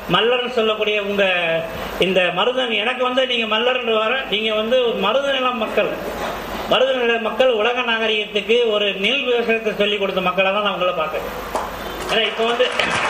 மல்லர்னு சொல்லக்கூடிய உங்க இந்த மருதன் எனக்கு வந்து நீங்க மல்லர்ன்ற வர நீங்க வந்து ஒரு மருத நிலம் மக்கள் மருத நில மக்கள் உலக நாகரிகத்துக்கு ஒரு நெல் விவசாயத்தை சொல்லி கொடுத்த மக்களை தான் நான் உங்களை பார்க்கறேன் ஏன்னா இப்போ வந்து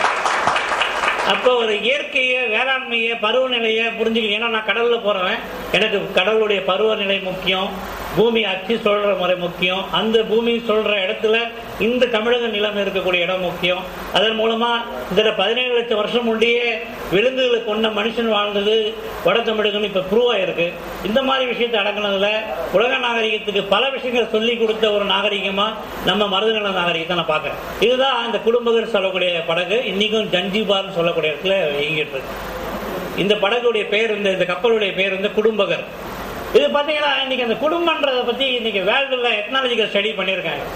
அப்போ ஒரு இயற்கையை வேளாண்மையை பருவநிலையை புரிஞ்சுக்க ஏன்னா நான் கடல்ல போறவன் எனக்கு கடலுடைய பருவநிலை முக்கியம் பூமி அச்சு சொல்ற முறை முக்கியம் அந்த பூமி சொல்ற இடத்துல இந்த தமிழக நிலம் இருக்கக்கூடிய இடம் முக்கியம் அதன் மூலமா இதுல பதினேழு லட்சம் வருஷம் முன்னே விலங்குகளை கொண்ட மனுஷன் வாழ்ந்தது வட தமிழகம் இப்ப ப்ரூவ் ஆயிருக்கு இந்த மாதிரி விஷயத்தை அடங்கினதுல உலக நாகரிகத்துக்கு பல விஷயங்களை சொல்லி கொடுத்த ஒரு நாகரிகமா நம்ம மருதநில நாகரிகத்தை நான் பார்க்கறேன் இதுதான் இந்த குடும்பங்கள் சொல்லக்கூடிய படகு இன்னைக்கும் ஜஞ்சிபார்னு சொல்லக்கூடிய இடத்துல இயங்கிட்டு இருக்கு இந்த படகுடைய பேர் இந்த இந்த கப்பலுடைய பேர் வந்து குடும்பகர் இது பாத்தீங்கன்னா இன்னைக்கு அந்த குடும்பன்றதை பத்தி இன்னைக்கு வேர்ல்டுல எக்கனாலஜிக்கல் ஸ்டடி பண்ணியிருக்காங்க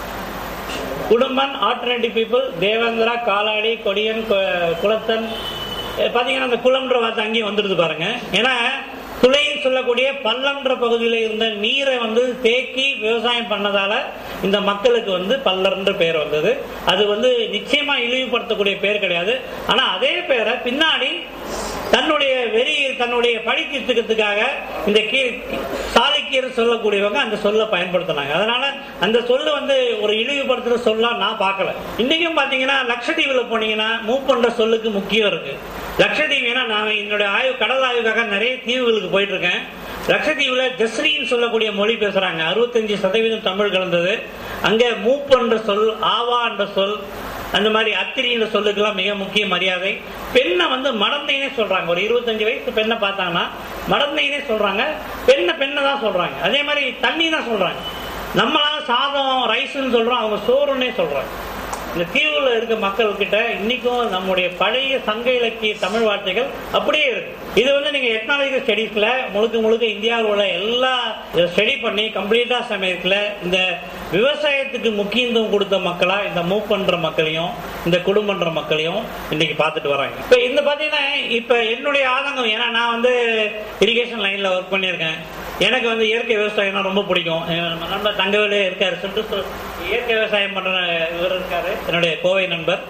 குடும்பன் ஆல்டர்னேட்டிவ் பீப்புள் தேவேந்திரா காலாடி கொடியன் கு- குலத்தன் அஹ் பாத்தீங்கன்னா அந்த குளம்ன்ற வார்த்தை அங்கேயும் வந்துடுது பாருங்க ஏன்னா துளைன்னு சொல்லக்கூடிய பள்ளம்ன்ற பகுதியில் இருந்த நீரை வந்து தேக்கி விவசாயம் பண்ணதால இந்த மக்களுக்கு வந்து பல்லர்ன்ற பேர் வந்தது அது வந்து நிச்சயமா இழிவுபடுத்தக்கூடிய பேர் கிடையாது ஆனா அதே பேரை பின்னாடி தன்னுடைய வெறி தன்னுடைய பழி தீர்த்துக்கிறதுக்காக இந்த கீ சாலைக்கீர் சொல்லக்கூடியவங்க அந்த சொல்லை பயன்படுத்தினாங்க அதனால அந்த சொல்லு வந்து ஒரு இழிவுபடுத்துற சொல்லா நான் பார்க்கல இன்னைக்கும் பாத்தீங்கன்னா லட்சத்தீவுல போனீங்கன்னா மூவ் பண்ற சொல்லுக்கு முக்கியம் இருக்கு லட்சத்தீவு ஏன்னா நான் என்னுடைய ஆய்வு கடல் ஆய்வுக்காக நிறைய தீவுகளுக்கு போயிட்டு இருக்கேன் லட்சத்தீவுல ஜஸ்ரின்னு சொல்லக்கூடிய மொழி பேசுறாங்க அறுபத்தஞ்சு சதவீதம் தமிழ் கலந்தது அங்க மூவ் பண்ற சொல் ஆவா என்ற சொல் அந்த மாதிரி அத்திரின்ற சொல்லுக்கெல்லாம் மிக முக்கிய மரியாதை பெண்ணை வந்து மடந்தைனே சொல்றாங்க ஒரு இருபத்தஞ்சு வயசு பெண்ணை பார்த்தாங்கன்னா மடந்தைனே சொல்றாங்க பெண்ணை பெண்ணை தான் சொல்றாங்க அதே மாதிரி தண்ணி தான் சொல்றாங்க நம்மளால சாதம் ரைஸ்ன்னு சொல்றோம் அவங்க சோறுன்னே சொல்றாங்க இந்த தீவுல இருக்க மக்கள் கிட்ட இன்னைக்கும் நம்முடைய பழைய சங்க இலக்கிய தமிழ் வார்த்தைகள் அப்படியே இருக்கு இது வந்து நீங்க எக்கனாமிக்கல் ஸ்டடீஸ்ல முழுக்க முழுக்க இந்தியாவில் உள்ள எல்லா ஸ்டடி பண்ணி கம்ப்ளீட்டா சமயத்துல இந்த விவசாயத்துக்கு முக்கியத்துவம் கொடுத்த மக்களா இந்த மூவ் பண்ற மக்களையும் இந்த குடும்பன்ற மக்களையும் இன்னைக்கு பார்த்துட்டு வராங்க இப்ப இந்த பாத்தீங்கன்னா இப்ப என்னுடைய ஆதங்கம் ஏன்னா நான் வந்து இரிகேஷன் லைன்ல ஒர்க் பண்ணியிருக்கேன் எனக்கு வந்து இயற்கை விவசாயம்னா ரொம்ப பிடிக்கும் என் நம்ம நண்பர் தங்கவேலு இருக்காரு சுற்று இயற்கை விவசாயம் பண்ற இவர் இருக்காரு என்னுடைய கோவை நண்பர்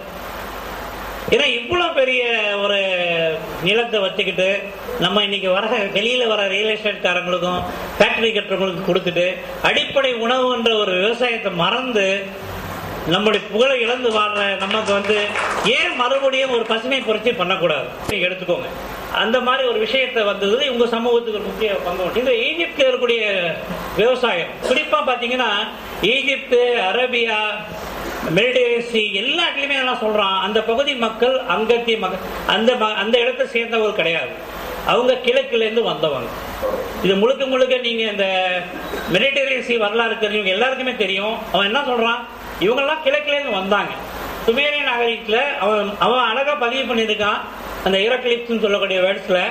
ஏன்னா இவ்வளவு பெரிய ஒரு நிலத்தை வச்சுக்கிட்டு நம்ம இன்னைக்கு வர வெளியில வர ரியல் எஸ்டேட் காரங்களுக்கும் ஃபேக்டரி கட்டுறவங்களுக்கு கொடுத்துட்டு அடிப்படை உணவுன்ற ஒரு விவசாயத்தை மறந்து நம்முடைய புகழை இழந்து வாழ்ற நமக்கு வந்து ஏன் மறுபடியும் ஒரு பசுமை புரட்சி பண்ணக்கூடாது நீங்க எடுத்துக்கோங்க அந்த மாதிரி ஒரு விஷயத்தை வந்தது உங்க சமூகத்துக்கு ஒரு முக்கிய பங்கு உண்டு. இந்த ஈஜிப்ட்ல இருக்கக்கூடிய விவசாயம் குறிப்பா பாத்தீங்கன்னா ஈஜிப்து அரேபியா மெரிடேசி எல்லா இடத்துலயுமே எல்லாம் சொல்றான் அந்த பகுதி மக்கள் அங்கத்திய மக்கள் அந்த ம- அந்த இடத்தை சேர்ந்தவர்கள் கிடையாது அவங்க கிழக்குல இருந்து வந்தவங்க இது முழுக்க முழுக்க நீங்க இந்த மெரிடேரியன் சி வரலாறு தெரிஞ்சவங்க எல்லாருக்குமே தெரியும் அவன் என்ன சொல்றான் இவங்க எல்லாம் கிழக்குல இருந்து வந்தாங்க சுமேரிய நாகரிகத்துல அவன் அவன் அழகா பதிவு பண்ணியிருக்கான் அந்த இரக்லிப்ஸ் சொல்லக்கூடிய வேர்ட்ஸ்ல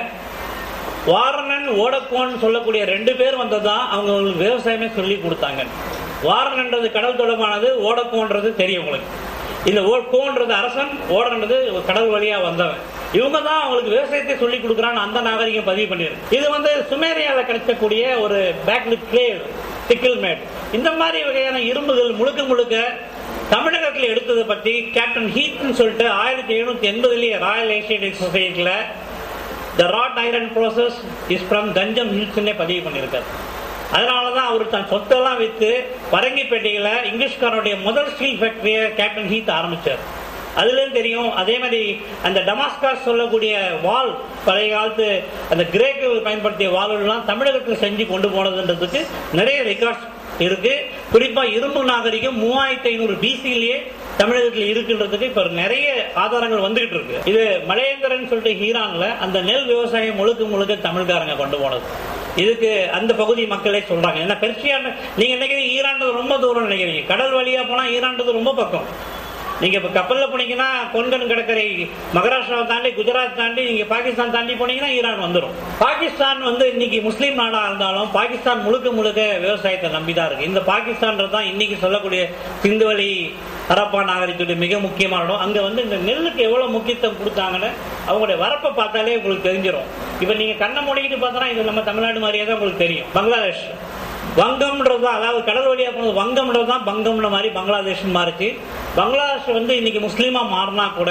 வாரணன் ஓடக்கோன் சொல்லக்கூடிய ரெண்டு பேர் வந்ததுதான் அவங்க உங்களுக்கு விவசாயமே சொல்லி கொடுத்தாங்க வாரணன்றது கடல் தொடர்பானது ஓடக்கோன்றது தெரியும் உங்களுக்கு இந்த ஓடக்கோன்றது அரசன் ஓடன்றது கடல் வழியா வந்தவன் இவங்க தான் அவங்களுக்கு விவசாயத்தை சொல்லி கொடுக்குறான்னு அந்த நாகரிகம் பதிவு பண்ணிருக்கு இது வந்து சுமேரியால கிடைக்கக்கூடிய ஒரு பேக்லிட் கிளேவ் டிக்கிள் மேட் இந்த மாதிரி வகையான இரும்புகள் முழுக்க முழுக்க தமிழகத்தில் எடுத்ததை பத்தி கேப்டன் ஹீத்னு சொல்லிட்டு ஆயிரத்தி எழுநூத்தி எண்பதுலயே ராயல் ஏசியடிக் சொசைட்டில the rod iron process is from Ganjam ஹில்ஸ்னே பதிவு பண்ணியிருக்காரு அதனால தான் அவர் தன் சொத்தெல்லாம் விற்று பரங்கிப்பேட்டையில் இங்கிலீஷ்காரனுடைய முதல் ஸ்டீல் ஃபேக்டரியை கேப்டன் ஹீத் ஆரம்பிச்சார் அதுலேயும் தெரியும் அதே மாதிரி அந்த டமாஸ்காஸ் சொல்லக்கூடிய வால் பழைய காலத்து அந்த கிரேக்கர்கள் பயன்படுத்திய வாள்கள்லாம் தமிழகத்தில் செஞ்சு கொண்டு போனதுன்றதுக்கு நிறைய ரெக்கார்ட்ஸ் இருக்கு குறிப்பா இரும்பு நாகரிகம் மூவாயிரத்தி ஐநூறு பிசிலேயே தமிழகத்தில் இருக்குன்றதுக்கு இப்ப நிறைய ஆதாரங்கள் வந்துகிட்டு இருக்கு இது மலையேந்திரன் சொல்லிட்டு ஈரான்ல அந்த நெல் விவசாயம் முழுக்க முழுக்க தமிழ்காரங்க கொண்டு போனது இதுக்கு அந்த பகுதி மக்களே சொல்றாங்க ஏன்னா பெர்ஷியான் நீங்க நினைக்கிறீங்க ஈரான்றது ரொம்ப தூரம் நினைக்கிறீங்க கடல் வழியா போனா ஈரான்றது ரொம்ப பக்கம் நீங்க இப்ப கப்பல்ல போனீங்கன்னா கொன்கன் கடற்கரை மகாராஷ்டிராவை தாண்டி குஜராத் தாண்டி நீங்க பாகிஸ்தான் தாண்டி போனீங்கன்னா ஈரான் வந்துடும் பாகிஸ்தான் வந்து இன்னைக்கு முஸ்லீம் நாடா இருந்தாலும் பாகிஸ்தான் முழுக்க முழுக்க விவசாயத்தை நம்பிதான் இருக்கு இந்த பாகிஸ்தான்றது தான் இன்னைக்கு சொல்லக்கூடிய சிந்துவெளி ஹரப்பா நாகரிகத்துடைய மிக முக்கியமான இடம் அங்க வந்து இந்த நெல்லுக்கு எவ்வளவு முக்கியத்துவம் கொடுத்தாங்கன்னு அவங்களுடைய வரப்பை பார்த்தாலே உங்களுக்கு தெரிஞ்சிடும் இப்ப நீங்க கண்ணை மூடிக்கிட்டு பார்த்தா இது நம்ம தமிழ்நாடு மாதிரியே தான் உங்களுக்கு தெரியும் பங்களாதேஷ் வங்கம்ன்றது தான் அதாவது கடல் வழியா போனது வங்கம்ன்றது தான் பங்கம்ன்ற மாதிரி பங்களாதேஷ் மாறிச்சு பங்களாதேஷ் வந்து இன்னைக்கு முஸ்லீமா மாறினா கூட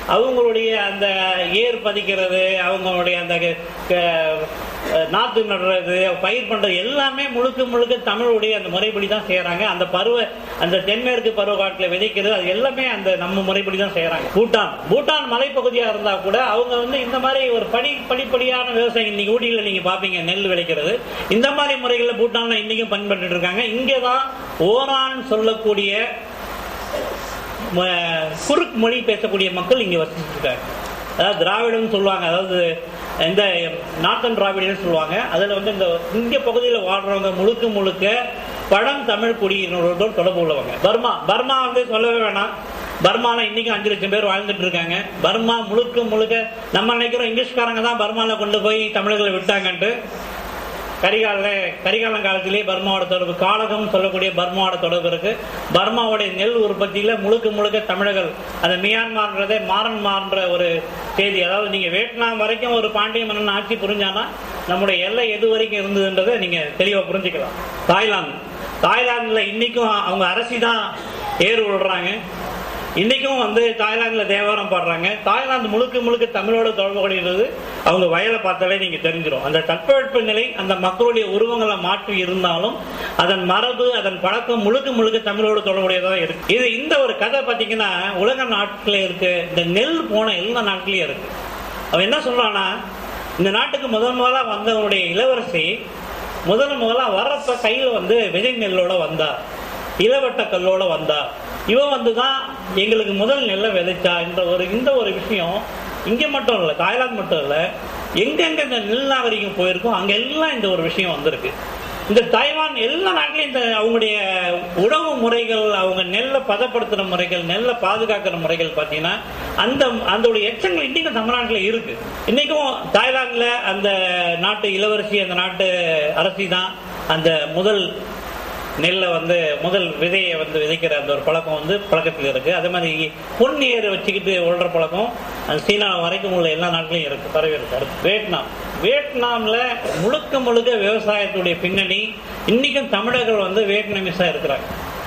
அவங்களுடைய அந்த ஏர் பதிக்கிறது அவங்களுடைய அந்த க- க- நாத்து நடுறது பயிர் பண்றது எல்லாமே முழுக்க முழுக்க தமிழுடைய அந்த முறைப்படி தான் செய்யறாங்க அந்த பருவ அந்த தென்மேற்கு பருவ காட்டில் விதைக்கிறது அது எல்லாமே அந்த நம்ம முறைப்படி தான் செய்யறாங்க பூட்டான் பூட்டான் மலைப்பகுதியா இருந்தா கூட அவங்க வந்து இந்த மாதிரி ஒரு படி படிப்படியான விவசாயம் இன்னைக்கு ஊட்டியில் நீங்க பாப்பீங்க நெல் விளைக்கிறது இந்த மாதிரி முறைகளில் பூட்டான்ல இன்னைக்கும் பயன்பட்டு இருக்காங்க இங்கதான் ஓரான் சொல்லக்கூடிய ம- குறுக் மொழி பேசக்கூடிய மக்கள் இங்க வசிச்சுட்டு இருக்காங்க அதாவது திராவிடம் சொல்லுவாங்க அதாவது இந்த நார்த்தன் திராவிடன்னு சொல்லுவாங்க அதுல வந்து இந்த இந்திய பகுதியில் வாழ்றவங்க முழுக்க முழுக்க பழம் தமிழ் குடியினரோடு தொடர்பு உள்ளவங்க பர்மா பர்மா வந்து சொல்லவே வேணாம் பர்மால இன்னைக்கும் அஞ்சு லட்சம் பேர் வாழ்ந்துட்டு இருக்காங்க பர்மா முழுக்க முழுக்க நம்ம நினைக்கிறோம் இங்கிலீஷ்காரங்க தான் பர்மால கொண்டு போய் தமிழர்களை விட்டாங்கன்ட்டு கரிகால கரிகாலம் காலத்திலேயே பர்மாவோட தொடர்பு காலகம் சொல்லக்கூடிய பர்மாவோட தொடர்பு இருக்கு பர்மாவுடைய நெல் உற்பத்தியில முழுக்க முழுக்க தமிழர்கள் அந்த மியான்மார்ன்றதே மாறன்மார்ன்ற ஒரு செய்தி அதாவது நீங்க வியட்நாம் வரைக்கும் ஒரு பாண்டிய மன்னன் ஆட்சி புரிஞ்சானா நம்முடைய எல்லை எது வரைக்கும் இருந்ததுன்றதை நீங்க தெளிவா புரிஞ்சுக்கலாம் தாய்லாந்து தாய்லாந்துல இன்னைக்கும் அவங்க அரசி தான் ஏறு விடுறாங்க இன்னைக்கும் வந்து தாய்லாந்துல தேவாரம் பாடுறாங்க தாய்லாந்து முழுக்க முழுக்க தமிழோட தொடர்பு கொள்கிறது அவங்க வயலை பார்த்தாலே நீங்க தெரிஞ்சிடும் அந்த தட்பவெட்ப நிலை அந்த மக்களுடைய உருவங்களை மாற்றி இருந்தாலும் அதன் மரபு அதன் பழக்கம் முழுக்க முழுக்க தமிழோட தொடர்புடையதா இருக்கு இது இந்த ஒரு கதை பாத்தீங்கன்னா உலக நாட்டுல இருக்கு இந்த நெல் போன எல்லா நாட்டிலயும் இருக்கு அவன் என்ன சொல்றான்னா இந்த நாட்டுக்கு முதல் முதலா வந்தவனுடைய இளவரசி முதல் முதலா வர்றப்ப கையில வந்து விதை நெல்லோட வந்தா இளவட்ட கல்லோட வந்தா இவன் வந்து தான் எங்களுக்கு முதல் நெல்லை விதைச்சா என்ற ஒரு இந்த ஒரு விஷயம் இங்க மட்டும் இல்லை தாய்லாந்து மட்டும் இல்லை எங்கெங்க இந்த நெல் நாகரிகம் போயிருக்கோ அங்க எல்லாம் இந்த ஒரு விஷயம் வந்திருக்கு இந்த தைவான் எல்லா நாட்டிலையும் இந்த அவங்களுடைய உணவு முறைகள் அவங்க நெல்லை பதப்படுத்துற முறைகள் நெல்லை பாதுகாக்கிற முறைகள் பார்த்தீங்கன்னா அந்த அந்த எச்சங்கள் இன்னைக்கும் தமிழ்நாட்டில் இருக்கு இன்னைக்கும் தாய்லாந்துல அந்த நாட்டு இளவரசி அந்த நாட்டு அரசி தான் அந்த முதல் நெல்லை வந்து முதல் விதையை வந்து விதைக்கிற அந்த ஒரு பழக்கம் வந்து பழக்கத்தில் இருக்கு அதே மாதிரி பொன்னியர் வச்சுக்கிட்டு உள்ள பழக்கம் அந்த சீனா வரைக்கும் உள்ள எல்லா நாட்டிலையும் இருக்கு பரவி இருக்கு அடுத்து வியட்நாம் வியட்நாம்ல முழுக்க முழுக்க விவசாயத்துடைய பின்னணி இன்னைக்கும் தமிழர்கள் வந்து வியட்நாமிஸா இருக்கிறாங்க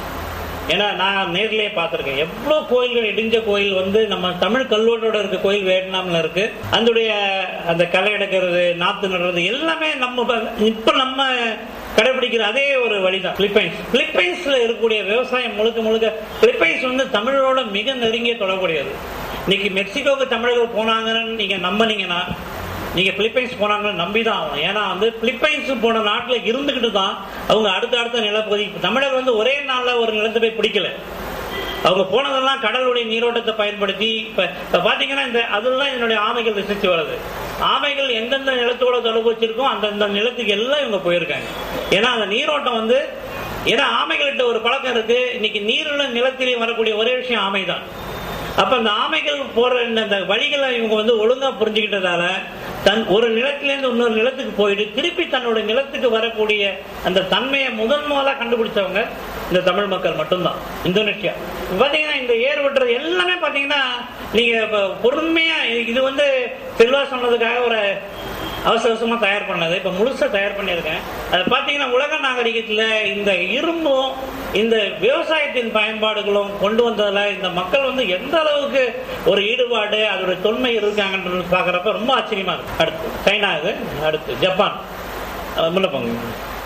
ஏன்னா நான் நேர்லயே பார்த்திருக்கேன் எவ்வளவு கோயில்கள் இடிஞ்ச கோயில் வந்து நம்ம தமிழ் கல்வெட்டோட இருக்க கோயில் வியட்நாம்ல இருக்கு அதனுடைய அந்த களை எடுக்கிறது நாத்து நடுறது எல்லாமே நம்ம ப- இப்ப நம்ம கடைபிடிக்கிற அதே ஒரு வழிதான் பிலிப்பைன்ஸ் பிலிப்பைன்ஸ்ல இருக்கக்கூடிய விவசாயம் முழுக்க முழுக்க பிலிப்பைன்ஸ் வந்து தமிழோட மிக நெருங்கிய தொடர்புடையது இன்னைக்கு மெக்சிகோவுக்கு தமிழர்கள் போனாங்கன்னு நீங்க நம்பினீங்கன்னா நீங்க பிலிப்பைன்ஸ் போனாங்கன்னு நம்பி தான் ஆகணும் ஏன்னா வந்து பிலிப்பைன்ஸ் போன நாட்டுல இருந்துகிட்டு தான் அவங்க அடுத்த அடுத்த நிலப்பகுதி தமிழர் வந்து ஒரே நாள்ல ஒரு நிலத்தை போய் பிடிக்கல அவங்க போனதெல்லாம் கடலுடைய நீரோட்டத்தை பயன்படுத்தி இப்ப இப்ப பாத்தீங்கன்னா இந்த அதெல்லாம் என்னுடைய ஆமைகள் விசிச்சு வருது ஆமைகள் எந்தெந்த நிலத்தோட தொடர்பு வச்சிருக்கோ அந்தந்த நிலத்துக்கு எல்லாம் இவங்க போயிருக்காங்க ஏன்னா அந்த நீரோட்டம் வந்து ஏன்னா ஆமைகள்கிட்ட ஒரு பழக்கம் இருக்கு இன்னைக்கு நீருள்ள நிலத்திலையும் வரக்கூடிய ஒரே விஷயம் ஆமை தான் அப்ப அந்த ஆமைகள் போற இந்த இந்த வழிகளை இவங்க வந்து ஒழுங்கா புரிஞ்சுக்கிட்டதால தன் ஒரு நிலத்திலேருந்து இன்னொரு நிலத்துக்கு போயிட்டு திருப்பி தன்னோட நிலத்துக்கு வரக்கூடிய அந்த தன்மையை முதன் முதலா கண்டுபிடிச்சவங்க இந்த தமிழ் மக்கள் மட்டும்தான் இந்தோனேஷியா இப்ப பாத்தீங்கன்னா இந்த ஏர் வெட்டுறது எல்லாமே பாத்தீங்கன்னா நீங்க இப்ப பொறுமையா இது- இது வந்து செல்வா சொன்னதுக்காக ஒரு அவசர அவசரமா தயார் பண்ணது இப்ப முழுசா தயார் பண்ணியிருக்கேன் அது பாத்தீங்கன்னா உலக நாகரிகத்துல இந்த இரும்பும் இந்த விவசாயத்தின் பயன்பாடுகளும் கொண்டு வந்ததுல இந்த மக்கள் வந்து எந்த அளவுக்கு ஒரு ஈடுபாடு அதோட தொன்மை இருக்காங்கன்றது பாக்குறப்ப ரொம்ப ஆச்சரியமா இருக்கு அடுத்து சைனா இது அடுத்து ஜப்பான் அஹ் முன்ன போங்க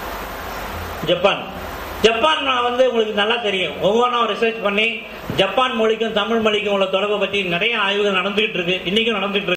ஜப்பான் ஜப்பான் வந்து உங்களுக்கு நல்லா தெரியும் ஒவ்வொன்றும் ரிசர்ச் பண்ணி ஜப்பான் மொழிக்கும் தமிழ் மொழிக்கும் உள்ள தொடர்பை பற்றி நிறைய ஆய்வுகள் நடந்துகிட்டு இருக்கு இன்னைக்கும் நடந்துகிட்டு இருக்கு